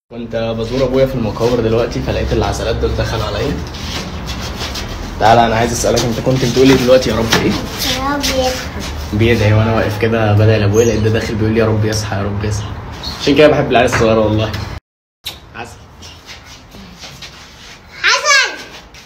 كنت بزور ابويا في المقابر دلوقتي فلقيت العسلات دول دخلوا عليا تعالى انا عايز اسالك انت كنت بتقولي دلوقتي يا رب ايه يا رب يصحى بيدعي وانا واقف كده بدعي لابويا لقيت ده داخل بيقول لي يا رب يصحى يا رب يصحى عشان كده بحب العيال الصغيره والله عسل حسن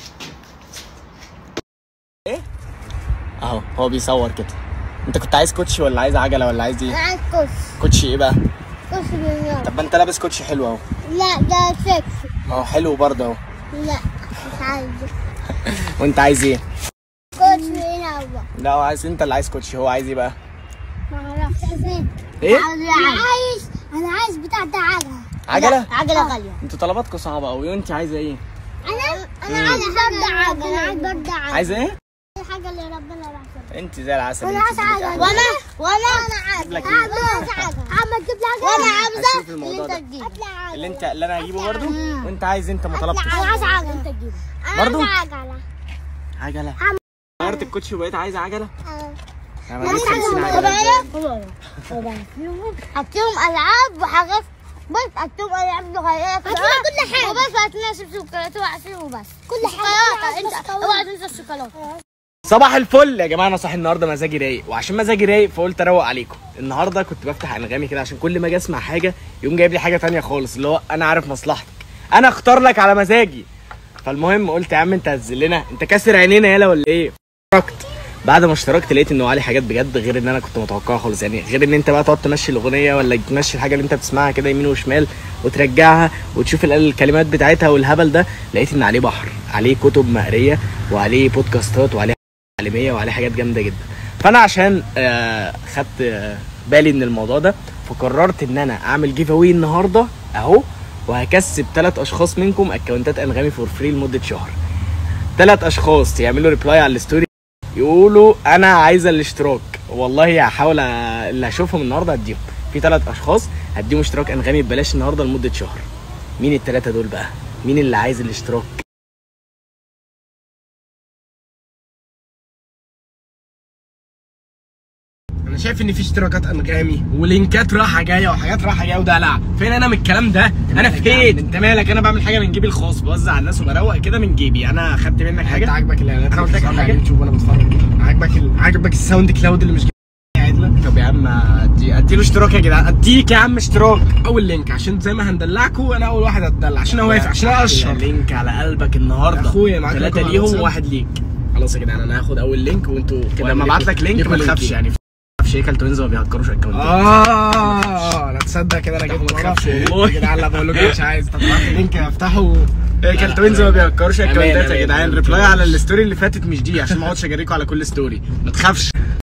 اهو هو بيصور كده انت كنت عايز كوتشي ولا عايز عجله ولا عايز انا ايه عايز كوش كوتشي ايه بقى كوش بالنار طب ما انت لابس كوتشي حلو اهو لا ده سكسي ما هو حلو برضه اهو لا مش عايز وانت عايز ايه كوش بالنار لا هو عايز انت اللي عايز كوتشي هو عايز ايه بقى ما اعرفش فين ايه انا عايز انا عايز بتاع ده عجله عجله عجله غاليه انتوا طلباتكم صعبه قوي وانت عايزه ايه انا انا عايز برد عجله عايز برد عجله عايزه ايه الحاجه اللي ربنا رحمها انت زي العسل وانا انت عايز زي عجله العسل. وانا وانا انا عايز لك عايز عجله عم تجيب لي عجله وانا هشوف عاوزه الموضوع اللي ده. انت تجيبه اللي انت اللي انا هجيبه برضه وانت عايز انت ما طلبتش انا عايز عجله انت تجيبه برضو؟ انا عايز عجله عجله عم- غيرت الكوتشي وبقيت عايزه عجله آه. انا ما جبتش 50 عجله بابايا حطيهم العاب وحاجات بس حطيهم العاب صغيره كده كل حاجه وبس هتلاقي شيبسي وشوكولاته وعصير وبس كل حاجه انت اوعى تنسى الشوكولاته صباح الفل يا جماعه انا صاحي النهارده مزاجي رايق وعشان مزاجي رايق فقلت اروق عليكم النهارده كنت بفتح انغامي كده عشان كل ما اجي اسمع حاجه يقوم جايب لي حاجه تانية خالص اللي هو انا عارف مصلحتك انا اختار لك على مزاجي فالمهم قلت يا عم انت هتذل لنا انت كاسر عينينا يالا ولا ايه اشتركت بعد ما اشتركت لقيت انه عليه حاجات بجد غير ان انا كنت متوقعها خالص يعني غير ان انت بقى تقعد تمشي الاغنيه ولا تمشي الحاجه اللي انت بتسمعها كده يمين وشمال وترجعها وتشوف ال- الكلمات بتاعتها والهبل ده لقيت ان عليه بحر عليه كتب مقريه وعليه بودكاستات وعليه تعليميه وعليه حاجات جامده جدا فانا عشان آه خدت آه بالي من الموضوع ده فقررت ان انا اعمل جيف اواي النهارده اهو وهكسب ثلاث اشخاص منكم اكونتات انغامي فور فري لمده شهر ثلاث اشخاص يعملوا ريبلاي على الستوري يقولوا انا عايزه الاشتراك والله هحاول أ- اللي هشوفهم النهارده هديهم في ثلاث اشخاص هديهم اشتراك انغامي ببلاش النهارده لمده شهر مين الثلاثه دول بقى مين اللي عايز الاشتراك انا شايف ان في اشتراكات انغامي ولينكات رايحه جايه وحاجات رايحه جايه ودلع فين انا من الكلام ده انا فين انت مالك انا بعمل حاجه من جيبي الخاص بوزع على الناس وبروق كده من جيبي انا خدت منك حاجه انت عاجبك الاعلانات انا قلت لك اللي حاجه على اليوتيوب وانا بتفرج عاجبك ال... عاجبك الساوند كلاود اللي مش قاعد لك طب يا عم ادي اديله اشتراك يا جدعان اديك يا عم اشتراك اول لينك عشان زي ما هندلعكم انا اول واحد هتدلع عشان انا وافق عشان انا اشهر لينك على قلبك النهارده يا اخويا معاك ثلاثه رقم على ليهم الواتساب؟ وواحد ليك خلاص يا جدعان انا هاخد اول لينك وانتوا ولما ابعت لك لينك ما تخافش يعني في شيكل توينز ما بيهكروش اكونتات اه لا تصدق كده انا جيت ما تخافش والله. يا جدعان لا بقول لكم مش عايز طب ابعت لي لينك افتحه هيكل توينز ما بيهكروش أمان، اكونتات يا أمان، جدعان أمان. ريبلاي على الستوري اللي فاتت مش دي عشان ما اقعدش اجريكم على كل ستوري ما تخافش